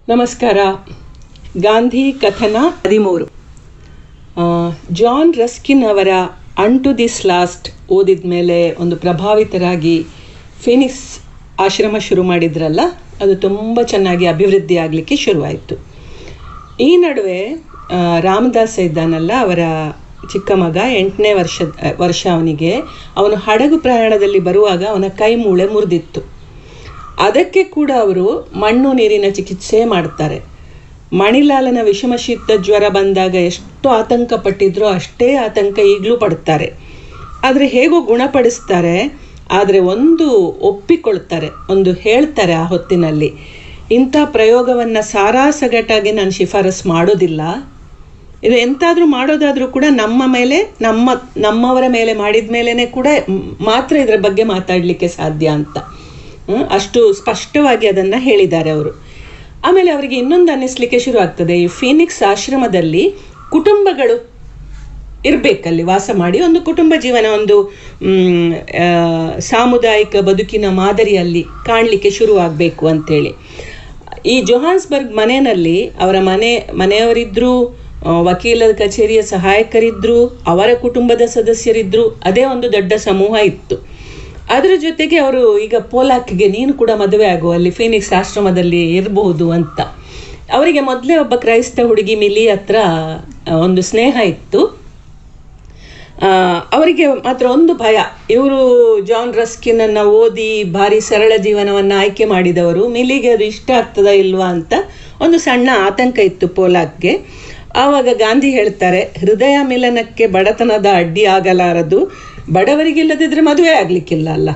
ನಮಸ್ಕಾರ ಗಾಂಧಿ ಕಥನ ಹದಿಮೂರು ಆ, ಜಾನ್ ರಸ್ಕಿನ್ ಅವರ ಅನ್ ಟು ದಿಸ್ ಲಾಸ್ಟ್ ಓದಿದ ಮೇಲೆ ಒಂದು ಪ್ರಭಾವಿತರಾಗಿ ಫಿನಿಕ್ಸ್ ಆಶ್ರಮ ಶುರು ಮಾಡಿದ್ರಲ್ಲ ಅದು ತುಂಬ ಚೆನ್ನಾಗಿ ಅಭಿವೃದ್ಧಿ ಆಗಲಿಕ್ಕೆ ಶುರುವಾಯಿತು ಈ ನಡುವೆ ಆ, ರಾಮದಾಸ ಇದ್ದಾನಲ್ಲ ಅವರ ಚಿಕ್ಕ ಮಗ ಎಂಟನೇ ವರ್ಷ ವರ್ಷ ಅವನಿಗೆ ಅವನು ಹಡಗು ಪ್ರಯಾಣದಲ್ಲಿ ಬರುವಾಗ ಅವನ ಕೈ ಮೂಳೆ ಮುರಿದಿತ್ತು ಅದಕ್ಕೆ ಕೂಡ ಅವರು ಮಣ್ಣು ನೀರಿನ ಚಿಕಿತ್ಸೆ ಮಾಡ್ತಾರೆ ಮಣಿಲಾಲನ ವಿಷಮಶೀತ ಜ್ವರ ಬಂದಾಗ ಎಷ್ಟು ಆತಂಕ ಪಟ್ಟಿದ್ರೋ ಅಷ್ಟೇ ಆತಂಕ ಈಗಲೂ ಪಡ್ತಾರೆ ಆದರೆ ಹೇಗೋ ಗುಣಪಡಿಸ್ತಾರೆ ಆದರೆ ಒಂದು ಒಪ್ಪಿಕೊಳ್ತಾರೆ ಒಂದು ಹೇಳ್ತಾರೆ ಆ ಹೊತ್ತಿನಲ್ಲಿ ಇಂಥ ಪ್ರಯೋಗವನ್ನು ಸಾರಾಸಗಟಾಗಿ ನಾನು ಶಿಫಾರಸ್ ಮಾಡೋದಿಲ್ಲ ಇದು ಎಂತಾದರೂ ಮಾಡೋದಾದರೂ ಕೂಡ ನಮ್ಮ ಮೇಲೆ ನಮ್ಮ ನಮ್ಮವರ ಮೇಲೆ ಮಾಡಿದ ಮೇಲೇ ಕೂಡ ಮ್, ಮಾತ್ರ ಇದರ ಬಗ್ಗೆ ಮಾತಾಡಲಿಕ್ಕೆ ಸಾಧ್ಯ ಅಂತ ಹ್ಮ್, ಅಷ್ಟು ಸ್ಪಷ್ಟವಾಗಿ ಅದನ್ನು ಹೇಳಿದ್ದಾರೆ ಅವರು ಆಮೇಲೆ ಅವರಿಗೆ ಇನ್ನೊಂದು ಅನ್ನಿಸ್ಲಿಕ್ಕೆ ಶುರು ಆಗ್ತದೆ ಈ ಫೀನಿಕ್ಸ್ ಆಶ್ರಮದಲ್ಲಿ ಕುಟುಂಬಗಳು ಇರಬೇಕಲ್ಲಿ ವಾಸ ಮಾಡಿ ಒಂದು ಕುಟುಂಬ ಜೀವನ ಒಂದು ಮ್, ಆ, ಸಾಮುದಾಯಿಕ ಬದುಕಿನ ಮಾದರಿಯಲ್ಲಿ ಕಾಣಲಿಕ್ಕೆ ಶುರುವಾಗಬೇಕು ಅಂತೇಳಿ ಈ ಜೊಹಾನ್ಸ್ಬರ್ಗ್ ಮನೆಯಲ್ಲಿ ಅವರ ಮನೆ ಮನೆಯವರಿದ್ದರು ವಕೀಲರ ಕಚೇರಿಯ ಸಹಾಯಕರಿದ್ದರು ಅವರ ಕುಟುಂಬದ ಸದಸ್ಯರಿದ್ದರು ಅದೇ ಒಂದು ದೊಡ್ಡ ಸಮೂಹ ಇತ್ತು ಅದರ ಜೊತೆಗೆ ಅವರು ಈಗ ಪೋಲಾಕ್ಗೆ ನೀನು ಕೂಡ ಮದುವೆ ಆಗು ಅಲ್ಲಿ ಫೀನಿಕ್ಸ್ ಆಶ್ರಮದಲ್ಲಿ ಇರಬಹುದು ಅಂತ ಅವರಿಗೆ ಮೊದಲೇ ಒಬ್ಬ ಕ್ರೈಸ್ತ ಹುಡುಗಿ ಮಿಲಿ ಹತ್ರ ಆ, ಒಂದು ಸ್ನೇಹ ಇತ್ತು ಆ, ಅವರಿಗೆ ಮಾತ್ರ ಒಂದು ಭಯ ಇವರು ಜಾನ್ ರಸ್ಕಿನನ್ನು ಓದಿ ಭಾರಿ ಸರಳ ಜೀವನವನ್ನು ಆಯ್ಕೆ ಮಾಡಿದವರು ಮಿಲಿಗೆ ಅದು ಇಷ್ಟ ಆಗ್ತದಾ ಇಲ್ವಾ ಅಂತ ಒಂದು ಸಣ್ಣ ಆತಂಕ ಇತ್ತು ಪೋಲಾಕ್ಗೆ ಆವಾಗ ಗಾಂಧಿ ಹೇಳ್ತಾರೆ ಹೃದಯ ಮಿಲನಕ್ಕೆ ಬಡತನದ ಅಡ್ಡಿ ಆಗಲಾರದು ಬಡವರಿಗಿಲ್ಲದಿದ್ರೆ ಮದುವೆ ಆಗ್ಲಿಕ್ಕಿಲ್ಲ ಅಲ್ಲ